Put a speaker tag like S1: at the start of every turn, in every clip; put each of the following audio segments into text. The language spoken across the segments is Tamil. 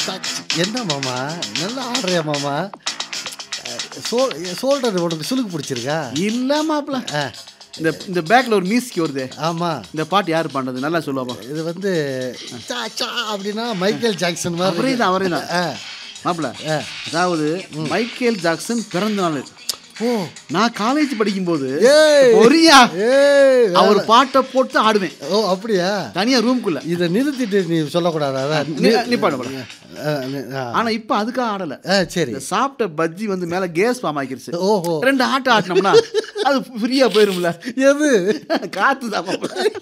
S1: என்ன மாமா நல்லா ஆடுறியா மாமா சோல் சோல்டர் உனக்கு சுளுக்கு பிடிச்சிருக்கா
S2: இல்ல மாப்பிள
S1: ஆ
S2: இந்த இந்த பேக்ல ஒரு மியூசிக் வருது
S1: ஆமாம்
S2: இந்த பாட்டு யார் பாடுறது நல்லா சொல்லுவாப்பா
S1: இது வந்து சா சா அப்படின்னா மைக்கேல் ஜாக்சன் மாதிரி
S2: அவரே
S1: இருக்கு.
S2: தான் அவரே தான்
S1: ஆ
S2: மாப்பிள
S1: ஆ.
S2: அதாவது மைக்கேல் ஜாக்சன் பிறந்த நாள்
S1: ஓ
S2: நான் காலேஜ் படிக்கும்போது
S1: ஏய்
S2: ஒரியா
S1: ஏய்
S2: அவர் பாட்டை போட்டு ஆடுவேன்
S1: ஓ அப்படியா
S2: தனியா ரூம்குள்ள
S1: இதை நிறுத்திட்டு நீ சொல்லக்கூடாது அதான்
S2: நீ- நீ பாடு, பாடு.
S1: ஆ, நீ- ஆ.
S2: ஆனா இப்ப அதுக்காக ஆடல
S1: ஆ சரி
S2: இந்த சாப்பிட்ட பஜ்ஜி வந்து மேல கேஸ் ஃபார்ம் ஆக்கிருச்சு
S1: ஓஹோ
S2: ரெண்டு ஆட்டம் ஆட்டினோம்னா அது ஃப்ரீயா போயிரும்ல
S1: எது
S2: காத்து தான்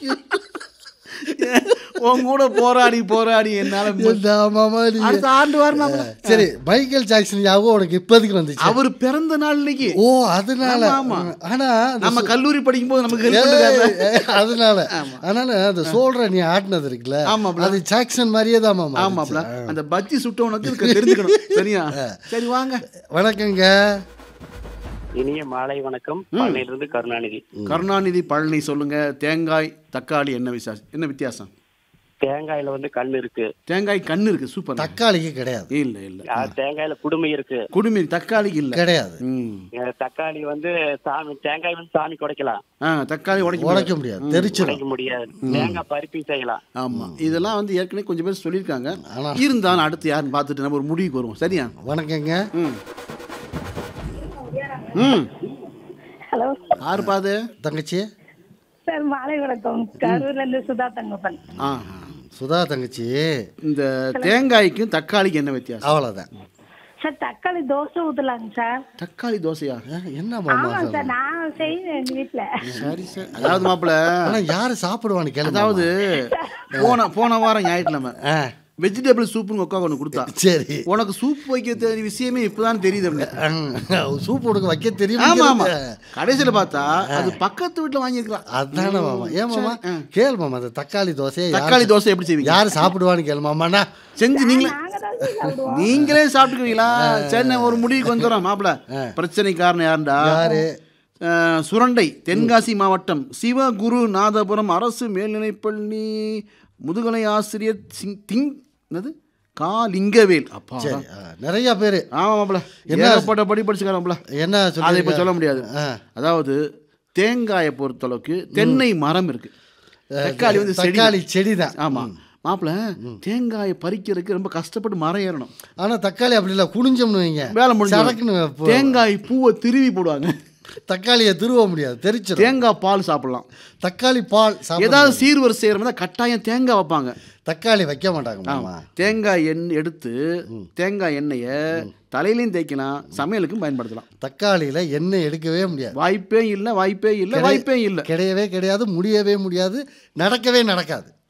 S2: உன் கூட போராடி போராடி என்னால மு-
S1: என்ன மாமா நீ
S2: அடுத்த ஆண்டு வாரம்
S1: சரி மைக்கேல் ஜாக்சன் ஞாபகம் உனக்கு இப்போதைக்கு வந்துச்சு
S2: அவர் பிறந்த நாள் இன்னைக்கு
S1: ஓ அதனால
S2: ஆமா,
S1: ஆனா அந்த
S2: நம்ம கல்லூரி படிக்கும் போது நமக்கு help
S1: ஏய்,
S2: பண்ணிருக்காருல.
S1: ஏய், அதனால அதனால அந்த சோல்ற நீ ஆட்டினது இருக்குல்ல
S2: ஆமாப்ல.
S1: அது ஜாக்சன் மாதிரியே தான் மாமா
S2: ஆமாப்ல
S1: இருந்துச்சு.
S2: அந்த பஜ்ஜி சுட்டவனுக்கு இதுக்கு தெரிஞ்சுக்கணும் சரியா சரி வாங்க
S1: வணக்கங்க
S3: இனிய மாலை வணக்கம் பழனியிலிருந்து கருணாநிதி
S2: கருணாநிதி பழனி சொல்லுங்க தேங்காய் தக்காளி என்ன விசேஷம் என்ன வித்தியாசம்
S3: தேங்காயில வந்து கண் இருக்கு
S2: தேங்காய் கண்ணு இருக்கு சூப்பர்
S1: தக்காளிக்கு கிடையாது
S2: இல்ல இல்ல
S3: ஆ, தேங்காயில குடுமை இருக்கு
S2: குடுமி தக்காளிக்கு இல்ல
S1: கிடையாது
S2: ம்.
S3: அஹ் தக்காளி வந்து சாமி தேங்காய் வந்து சாமி குடைக்கலாம்
S2: ஆ தக்காளி உடைக்க முடியாது.
S1: உடைக்க முடியாது தெரிச்சிடும்
S3: குடைக்க முடியாது தேங்காய் பருப்பி செய்யலாம்
S2: ஆமா இதெல்லாம் வந்து ஏற்கனவே கொஞ்சம் பேர் சொல்லியிருக்காங்க
S1: ஆனா-
S2: இருந்தாலும் அடுத்து யாருன்னு பார்த்துட்டு நம்ம ஒரு முடிவுக்கு வருவோம் சரியா
S1: வணக்கங்க
S2: ம் ம்
S4: ஹலோ
S2: யாரு பாது
S1: தங்கச்சி
S4: சார் மாலை வணக்கம் கரூர்ல இருந்து சுதா தங்கப்பன்
S2: ஆ
S1: சுதா தங்கச்சி
S2: இந்த தேங்காய்க்கும் தக்காளிக்கு என்ன வித்தியாசம்
S1: அவ்வளோதான்
S4: சார் தக்காளி தோசை ஊத்தலாங்க சார்
S2: தக்காளி தோசையா
S1: என்ன மாமா
S4: ஆமா சார் நான் செய்வேன் எங்க வீட்டுல
S2: சரி சரி அதாவது மாப்பிள்ள
S1: ஆனா யாரு சாப்பிடுவான்னு கேளு
S2: அதாவது போன போன வாரம் ஞாயிற்றுக்கிழமை
S1: ஆ,
S2: வெஜிடபிள் சூப்புன்னு உட்கா ஒன்று கொடுத்தா
S1: சரி
S2: உனக்கு சூப் வைக்க தெரிய விஷயமே இப்பதான் தெரியுது அப்படின்னு
S1: சூப் உனக்கு வைக்க தெரியும்
S2: ஆமா ஆமா கடைசியில பார்த்தா அது பக்கத்து வீட்டுல வாங்கியிருக்கலாம்
S1: அதானே மாமா ஏன் மாமா கேள் மாமா அந்த தக்காளி தோசையை யாரு-
S2: தக்காளி தோசை எப்படி செய்வீங்க
S1: யாரு சாப்பிடுவான்னு கேளு மாமாண்ணா
S2: செஞ்சு நீங்களே
S4: நாங்க தான் சார் சாப்பிடுவோம்
S2: நீங்களே சாப்பிட்டுக்குவீங்களா சரி நான் ஒரு முடிவுக்கு வந்துடுறோம் மாப்பிள பிரச்சனை காரணம் யாருண்டா
S1: யாரு?
S2: அஹ், சுரண்டை தென்காசி மாவட்டம் சிவகுருநாதபுரம் அரசு மேல்நிலைப்பள்ளி முதுகலை ஆசிரியர் சிங் திங் என்னது காலிங்கவேல் அப்பா
S1: சரி ஆ, நிறைய பேரு
S2: ஆமா மாப்பிள
S1: என்ன?
S2: ஏகப்பட்ட படி படிச்சுக்கார மாப்பிள
S1: என்ன
S2: அதை இப்ப
S1: சொல்லி
S2: சொல்ல முடியாது
S1: ஆ.
S2: அதாவது தேங்காயை பொறுத்தளவுக்கு தென்னை மரம் இருக்கு தக்காளி வந்து செடி
S1: தக்காளி செடி தான்
S2: ஆமா மாப்பிள தேங்காயை பறிக்கிறதுக்கு ரொம்ப கஷ்டப்பட்டு மரம் ஏறணும்
S1: ஆனா தக்காளி அப்படி இல்லை குனிஞ்சோம்னு வைங்க
S2: வேலை முடிஞ்சு
S1: சரக்குன்னு போ-
S2: தேங்காய் பூவை திருவி போடுவாங்க
S1: தக்காளியை திருவ முடியாது தெரிச்சிடும்
S2: தேங்காய் பால் சாப்பிடலாம்
S1: தக்காளி பால் சாப்பிட
S2: ஏதாவது சீர்வரிசை செய்யற மாதிரி கட்டாயம் தேங்காய் வைப்பாங்க
S1: தக்காளி வைக்க மாட்டாங்க மாமா
S2: தேங்காய் எண்ணெய் எடுத்து தேங்காய் எண்ணெயை தலையிலையும் தேய்க்கலாம் சமையலுக்கும் பயன்படுத்தலாம்
S1: தக்காளியில எண்ணெய் எடுக்கவே முடியாது
S2: வாய்ப்பே இல்லை வாய்ப்பே இல்லை
S1: கிடை-
S2: வாய்ப்பே இல்லை
S1: கிடையவே கிடையாது முடியவே முடியாது நடக்கவே நடக்காது